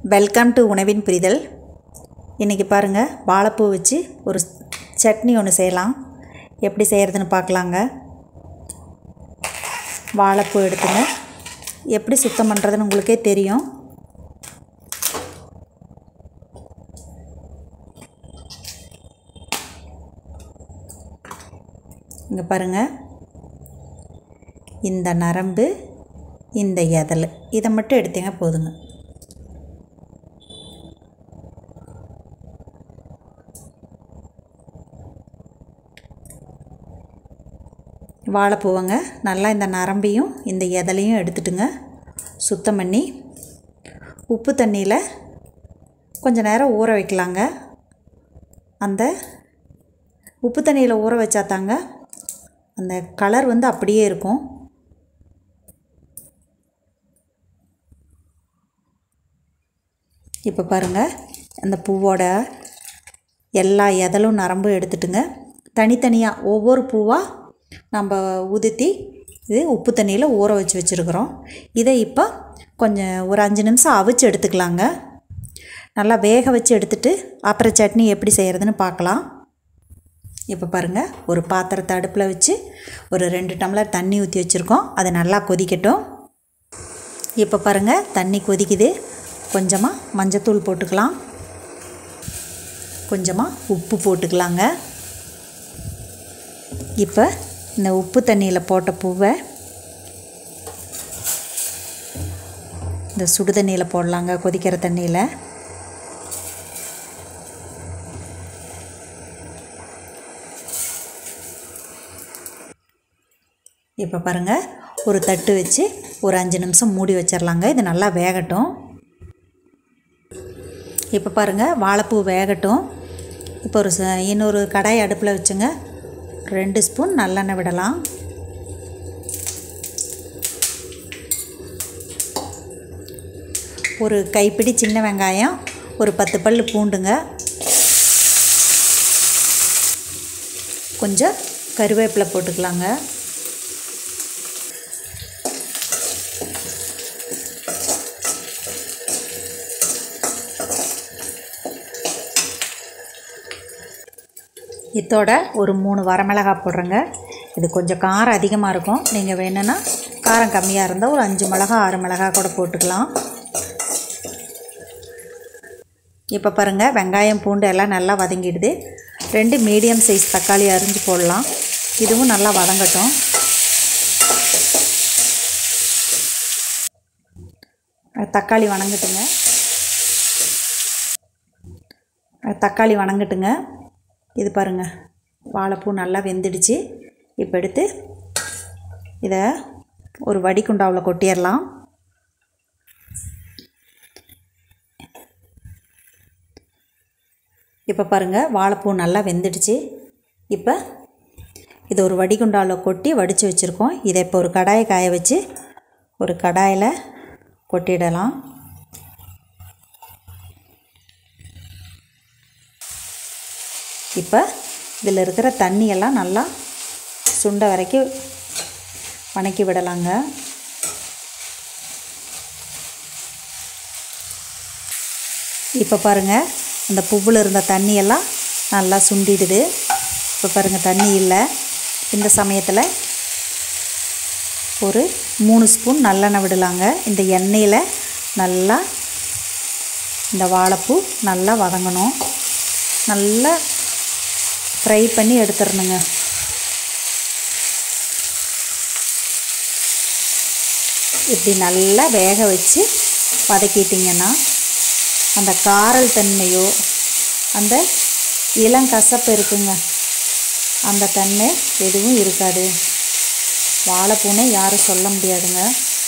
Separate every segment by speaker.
Speaker 1: welcome to உணவின் புரிதல் இன்றைக்கி பாருங்கள் வாழைப்பூ வச்சு ஒரு சட்னி ஒன்று செய்யலாம் எப்படி செய்கிறதுன்னு பார்க்கலாங்க வாழைப்பூ எடுத்துங்க எப்படி சுத்தம் பண்ணுறதுன்னு உங்களுக்கே தெரியும் இங்கே பாருங்கள் இந்த நரம்பு இந்த எதல் இதை மட்டும் எடுத்தீங்க போதுங்க வாழைப்பூவங்க நல்லா இந்த நரம்பையும் இந்த எதலையும் எடுத்துட்டுங்க சுத்தம் பண்ணி உப்பு தண்ணியில் கொஞ்சம் நேரம் ஊற வைக்கலாங்க அந்த உப்பு தண்ணியில் ஊற வச்சா தாங்க அந்த கலர் வந்து அப்படியே இருக்கும் இப்போ பாருங்கள் அந்த பூவோட எல்லா எதலும் நரம்பும் எடுத்துட்டுங்க தனித்தனியாக ஒவ்வொரு பூவாக நம்ம உதுத்தி இது உப்பு தண்ணியில் ஊற வச்சு வச்சுருக்குறோம் இதை இப்போ கொஞ்சம் ஒரு அஞ்சு நிமிஷம் அவிச்சு எடுத்துக்கலாங்க நல்லா வேக வச்சு எடுத்துட்டு அப்புறம் சட்னி எப்படி செய்கிறதுன்னு பார்க்கலாம் இப்போ பாருங்கள் ஒரு பாத்திரத்தை அடுப்பில் வச்சு ஒரு ரெண்டு டம்ளர் தண்ணி ஊற்றி வச்சுருக்கோம் அது நல்லா கொதிக்கட்டும் இப்போ பாருங்கள் தண்ணி கொதிக்குது கொஞ்சமாக மஞ்சத்தூள் போட்டுக்கலாம் கொஞ்சமாக உப்பு போட்டுக்கலாங்க இப்போ இந்த உப்பு தண்ணியில் போட்ட பூவை இந்த சுடு தண்ணியில் போடலாங்க கொதிக்கிற தண்ணியில் இப்போ பாருங்கள் ஒரு தட்டு வச்சு ஒரு அஞ்சு நிமிஷம் மூடி வச்சிடலாங்க இது நல்லா வேகட்டும் இப்போ பாருங்கள் வாழைப்பூ வேகட்டும் இப்போ ஒரு ச- இன்னொரு கடாய் அடுப்பில் வச்சுங்க ரெண்டு ஸ்பூன் நல்லெண்ணெய் விடலாம் ஒரு கைப்பிடி சின்ன வெங்காயம் ஒரு பத்து பல் பூண்டுங்க கொஞ்சம் கருவேப்பிலை போட்டுக்கலாங்க இதோட ஒரு மூணு வரமிளகாய் போடுறேங்க இது கொஞ்சம் காரம் அதிகமாக இருக்கும் நீங்கள் வேணும்னா காரம் கம்மியாக இருந்தால் ஒரு அஞ்சு மிளகா ஆறு மிளகா கூட போட்டுக்கலாம் இப்போ பாருங்கள் வெங்காயம் பூண்டு எல்லாம் நல்லா வதங்கிடுது ரெண்டு மீடியம் சைஸ் தக்காளி அரிஞ்சு போடலாம் இதுவும் நல்லா வதங்கட்டும் அஹ் தக்காளி வணங்கட்டுங்க அஹ் தக்காளி வணங்கட்டுங்க இது பாருங்கள் வாழைப்பூ நல்லா வெந்துடுச்சு இப்போ எடுத்து இதை ஒரு வடிகுண்டாவில் கொட்டிடலாம் இப்போ பாருங்கள் வாழைப்பூ நல்லா வெந்துடுச்சு இப்போ இது ஒரு வடிகுண்டாவில் கொட்டி வடித்து வச்சுருக்கோம் இதை இப்போ ஒரு கடாயை காய வச்சு ஒரு கடாயில் கொட்டிடலாம் இப்போ இதில் இருக்கிற தண்ணியெல்லாம் நல்லா சுண்ட வரைக்கும் வணக்கி விடலாங்க இப்போ பாருங்கள் அந்த பூவில் இருந்த தண்ணியெல்லாம் நல்லா சுண்டிடுது இப்போ பாருங்கள் தண்ணி இல்லை இந்த சமயத்தில் ஒரு மூணு ஸ்பூன் நல்லெண்ணெய் விடலாங்க இந்த எண்ணெயில் நல்லா இந்த வாழைப்பூ நல்லா வதங்கணும் நல்லா ஃப்ரை பண்ணி எடுத்துடணுங்க இப்படி நல்லா வேக வச்சு வதக்கிட்டிங்கன்னா அந்த காரல் தன்மையோ அந்த இளங்கசப்பு இருக்குங்க அந்த தன்மை எதுவும் இருக்காது வாழைப்பூனே யாரும் சொல்ல முடியாதுங்க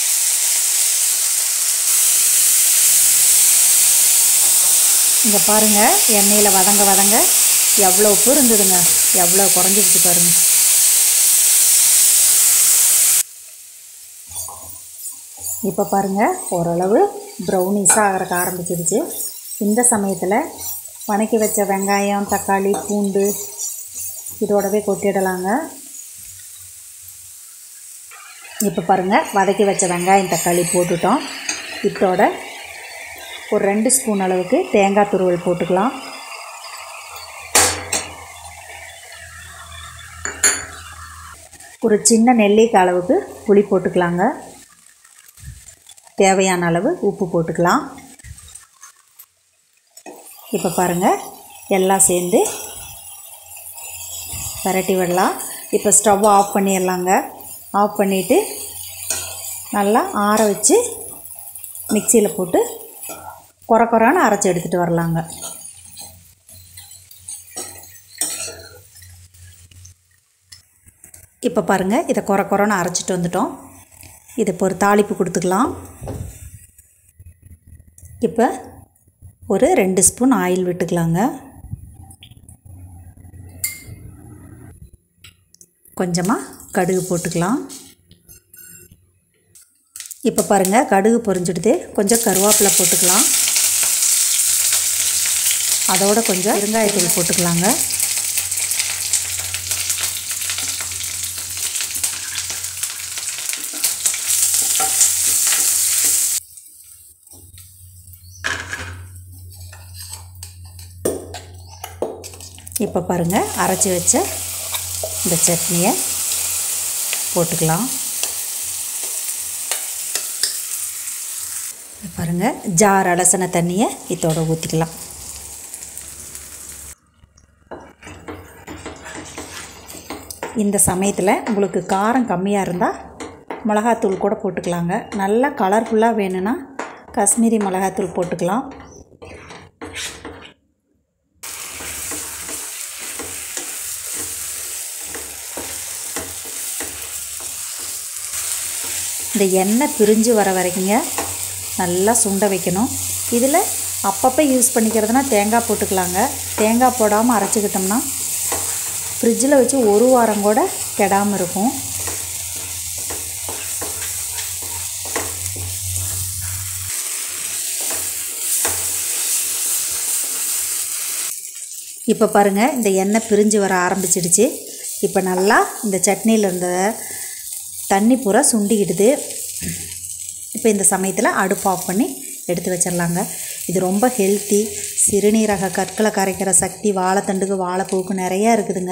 Speaker 1: இங்கே பாருங்கள் எண்ணெயில் வதங்க வதங்க எவ்வளோ உப்பு இருந்ததுங்க எவ்வளோ குறைஞ்சிருச்சு பாருங்க இப்போ பாருங்கள் ஓரளவு ப்ரௌனிஸாக ஆகிறக்க ஆரம்பிச்சிருச்சு இந்த சமயத்தில் வணக்கி வச்ச வெங்காயம் தக்காளி பூண்டு இதோடவே கொட்டிடலாங்க இப்போ பாருங்கள் வதக்கி வச்ச வெங்காயம் தக்காளி போட்டுட்டோம் இதோட ஒரு ரெண்டு ஸ்பூன் அளவுக்கு தேங்காய் துருவல் போட்டுக்கலாம் ஒரு சின்ன நெல்லிக்காய் அளவுக்கு புளி போட்டுக்கலாங்க தேவையான அளவு உப்பு போட்டுக்கலாம் இப்போ பாருங்கள் எல்லாம் சேர்ந்து பரட்டி விடலாம் இப்போ ஸ்டவ் ஆஃப் பண்ணிடலாங்க ஆஃப் பண்ணிவிட்டு நல்லா ஆற வச்சு மிக்சியில் போட்டு குறை குறைன்னு அரைச்சி எடுத்துகிட்டு வரலாங்க இப்போ பாருங்கள் இதை குறை குறைன்னு அரைச்சிட்டு வந்துட்டோம் இது இப்போ ஒரு தாளிப்பு கொடுத்துக்கலாம் இப்போ ஒரு ரெண்டு ஸ்பூன் ஆயில் விட்டுக்கலாங்க கொஞ்சமாக கடுகு போட்டுக்கலாம் இப்போ பாருங்கள் கடுகு பொரிஞ்சிடுது கொஞ்சம் கருவேப்பிலை போட்டுக்கலாம் அதோட கொஞ்சம் பெருங்காயத்தூள் போட்டுக்கலாங்க இப்போ பாருங்கள் அரைச்சி வச்ச இந்த சட்னியை போட்டுக்கலாம் பாருங்கள் ஜார் அலசின தண்ணியை இதோட ஊற்றிக்கலாம் இந்த சமயத்தில் உங்களுக்கு காரம் கம்மியாக இருந்தால் மிளகாத்தூள் கூட போட்டுக்கலாங்க நல்லா கலர்ஃபுல்லாக வேணும்னா காஷ்மீரி மிளகாத்தூள் போட்டுக்கலாம் இந்த எண்ணெய் பிரிஞ்சு வர வரைக்குங்க நல்லா சுண்ட வைக்கணும் இதில் அப்பப்போ யூஸ் பண்ணிக்கிறதுனா தேங்காய் போட்டுக்கலாங்க தேங்காய் போடாமல் அரைச்சிக்கிட்டோம்னா ஃப்ரிட்ஜில் வச்சு ஒரு வாரம் கூட கெடாமல் இருக்கும் இப்போ பாருங்கள் இந்த எண்ணெய் பிரிஞ்சு வர ஆரம்பிச்சிடுச்சு இப்போ நல்லா இந்த சட்னியில் இருந்த தண்ணி பூரா சுண்டிக்கிடுது இப்போ இந்த சமயத்தில் அடுப்பு ஆஃப் பண்ணி எடுத்து வச்சிடலாங்க இது ரொம்ப ஹெல்த்தி சிறுநீரக கற்களை கரைக்கிற சக்தி வாழைத்தண்டுக்கு வாழைப்பூவுக்கு நிறையா இருக்குதுங்க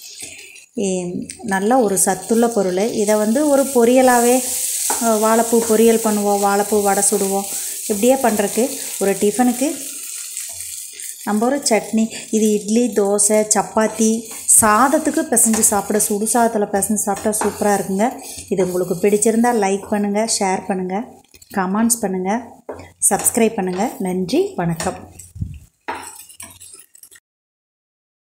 Speaker 1: நல்ல ஒரு சத்துள்ள பொருள் இதை வந்து ஒரு பொரியலாகவே வாழைப்பூ பொரியல் பண்ணுவோம் வாழைப்பூ வடை சுடுவோம் இப்படியே பண்ணுறக்கு ஒரு டிஃபனுக்கு நம்ம ஒரு சட்னி இது இட்லி தோசை சப்பாத்தி சாதத்துக்கு பிசைஞ்சு சாப்பிட சுடு சாதத்தில் பிசைஞ்சு சாப்பிட்டா சூப்பராக இருக்குங்க இது உங்களுக்கு பிடிச்சிருந்தால் லைக் பண்ணுங்கள் ஷேர் பண்ணுங்கள் கமெண்ட்ஸ் பண்ணுங்கள் சப்ஸ்கிரைப் பண்ணுங்கள் நன்றி வணக்கம்